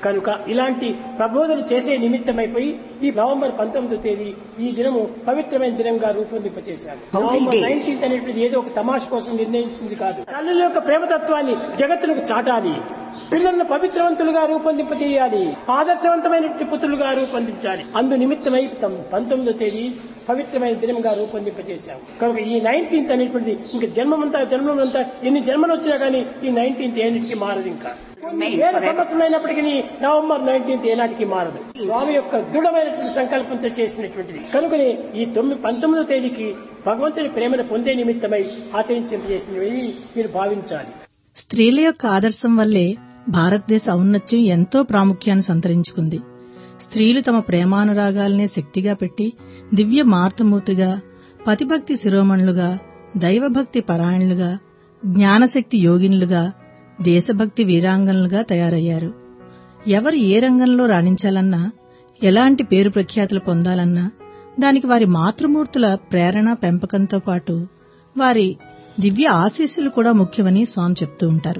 కనుక ఇలాంటి ప్రబోధన చేసే నిమిత్తమైపోయి ఈ నవంబర్ పంతొమ్మిదో తేదీ ఈ దినము పవిత్రమైన దినంగా రూపొందింపచేశారు నవంబర్ నైన్టీన్త్ అనేటువంటిది ఏదో ఒక తమాష కోసం నిర్ణయించింది కాదు తల్లుల యొక్క ప్రేమతత్వాన్ని జగత్తులకు చాటాలి పిల్లలను పవిత్రవంతులుగా రూపొందింపజేయాలి ఆదర్శవంతమైనటువంటి పుత్రులుగా రూపొందించాలి అందు నిమిత్తమై తమ పంతొమ్మిదో తేదీ పవిత్రమైన దినంగా రూపొందింపజేశాం కనుక ఈ నైన్టీన్త్ అనేటువంటిది ఇంకా జన్మమంతా జన్మమంతా ఎన్ని జన్మలు వచ్చినా కానీ ఈ నైన్టీన్త్ ఏనాటికి మారదు ఇంకా కొన్ని వేల సంవత్సరం అయినప్పటికీ నవంబర్ నైన్టీన్త్ ఏనాటికి మారదు స్వామి యొక్క దృఢమైనటువంటి సంకల్పంతో చేసినటువంటిది కనుకనే ఈ తొమ్మిది పంతొమ్మిదో తేదీకి భగవంతుని ప్రేమను పొందే నిమిత్తమై ఆచరించేసినవి మీరు భావించాలి స్త్రీల యొక్క ఆదర్శం వల్లే భారతదేశ ఔన్నత్యం ఎంతో ప్రాముఖ్యాన్ని సంతరించుకుంది స్త్రీలు తమ ప్రేమానురాగాలనే శక్తిగా పెట్టి దివ్య మార్తమూర్తిగా పతిభక్తి శిరోమణులుగా దైవభక్తి పరాయణులుగా జ్ఞానశక్తి యోగినులుగా దేశభక్తి వీరాంగనులుగా తయారయ్యారు ఎవరు ఏ రంగంలో రాణించాలన్నా ఎలాంటి పేరు ప్రఖ్యాతులు పొందాలన్నా దానికి వారి మాతృమూర్తుల ప్రేరణ పెంపకంతో పాటు వారి దివ్య ఆశీస్సులు కూడా ముఖ్యమని స్వామి చెప్తూ ఉంటారు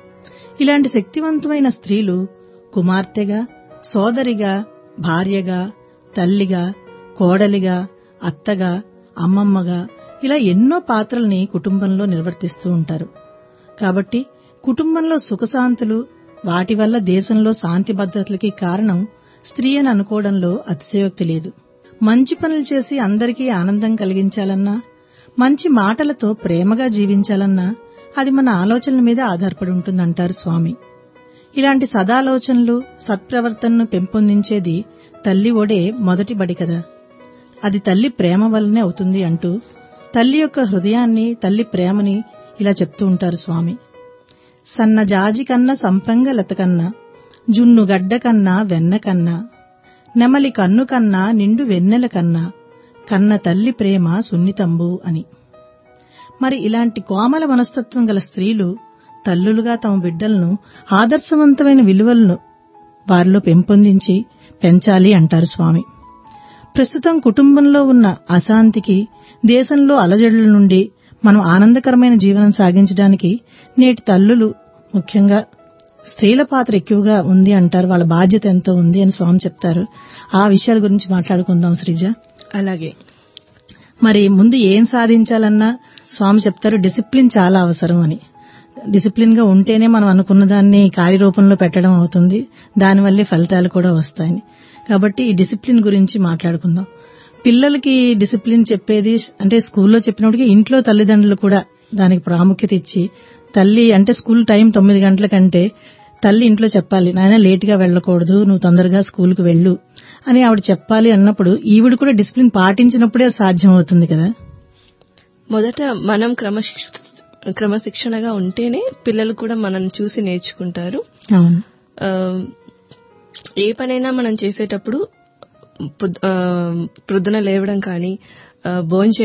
ఇలాంటి శక్తివంతమైన స్త్రీలు కుమార్తెగా సోదరిగా భార్యగా తల్లిగా కోడలిగా అత్తగా అమ్మమ్మగా ఇలా ఎన్నో పాత్రల్ని కుటుంబంలో నిర్వర్తిస్తూ ఉంటారు కాబట్టి కుటుంబంలో సుఖశాంతులు వాటి వల్ల దేశంలో శాంతి భద్రతలకి కారణం స్త్రీ అని అనుకోవడంలో అతిశయోక్తి లేదు మంచి పనులు చేసి అందరికీ ఆనందం కలిగించాలన్నా మంచి మాటలతో ప్రేమగా జీవించాలన్నా అది మన ఆలోచనల మీద ఆధారపడి ఉంటుందంటారు స్వామి ఇలాంటి సదాలోచనలు సత్ప్రవర్తనను పెంపొందించేది తల్లి ఒడే మొదటి బడి కదా అది తల్లి ప్రేమ వల్లనే అవుతుంది అంటూ తల్లి యొక్క హృదయాన్ని తల్లి ప్రేమని ఇలా చెప్తూ ఉంటారు స్వామి సన్న జాజి కన్నా సంపంగ లత కన్నా జున్ను గడ్డ కన్నా వెన్న కన్నా నెమలి కన్ను కన్నా నిండు వెన్నెల కన్నా కన్న తల్లి ప్రేమ సున్నితంబు అని మరి ఇలాంటి కోమల మనస్తత్వం గల స్త్రీలు తల్లులుగా తమ బిడ్డలను ఆదర్శవంతమైన విలువలను వారిలో పెంపొందించి పెంచాలి అంటారు స్వామి ప్రస్తుతం కుటుంబంలో ఉన్న అశాంతికి దేశంలో అలజడుల నుండి మనం ఆనందకరమైన జీవనం సాగించడానికి నేటి తల్లులు ముఖ్యంగా స్త్రీల పాత్ర ఎక్కువగా ఉంది అంటారు వాళ్ళ బాధ్యత ఎంతో ఉంది అని స్వామి చెప్తారు ఆ విషయాల గురించి మాట్లాడుకుందాం శ్రీజ అలాగే మరి ముందు ఏం సాధించాలన్నా స్వామి చెప్తారు డిసిప్లిన్ చాలా అవసరం అని డిసిప్లిన్ గా ఉంటేనే మనం అనుకున్న దాన్ని కార్యరూపంలో పెట్టడం అవుతుంది దానివల్లే ఫలితాలు కూడా వస్తాయని కాబట్టి ఈ డిసిప్లిన్ గురించి మాట్లాడుకుందాం పిల్లలకి డిసిప్లిన్ చెప్పేది అంటే స్కూల్లో చెప్పినప్పటికీ ఇంట్లో తల్లిదండ్రులు కూడా దానికి ప్రాముఖ్యత ఇచ్చి తల్లి అంటే స్కూల్ టైం తొమ్మిది గంటల కంటే తల్లి ఇంట్లో చెప్పాలి నాయన లేట్ గా వెళ్ళకూడదు నువ్వు తొందరగా స్కూల్కి వెళ్ళు అని ఆవిడ చెప్పాలి అన్నప్పుడు ఈవిడ కూడా డిసిప్లిన్ పాటించినప్పుడే సాధ్యం అవుతుంది కదా మొదట మనం క్రమశిక్ష క్రమశిక్షణగా ఉంటేనే పిల్లలు కూడా మనం చూసి నేర్చుకుంటారు అవును ఆ, ఏ పనైనా మనం చేసేటప్పుడు పొద్- ఆ, ప్రొద్దున లేవడం కానీ భోజనం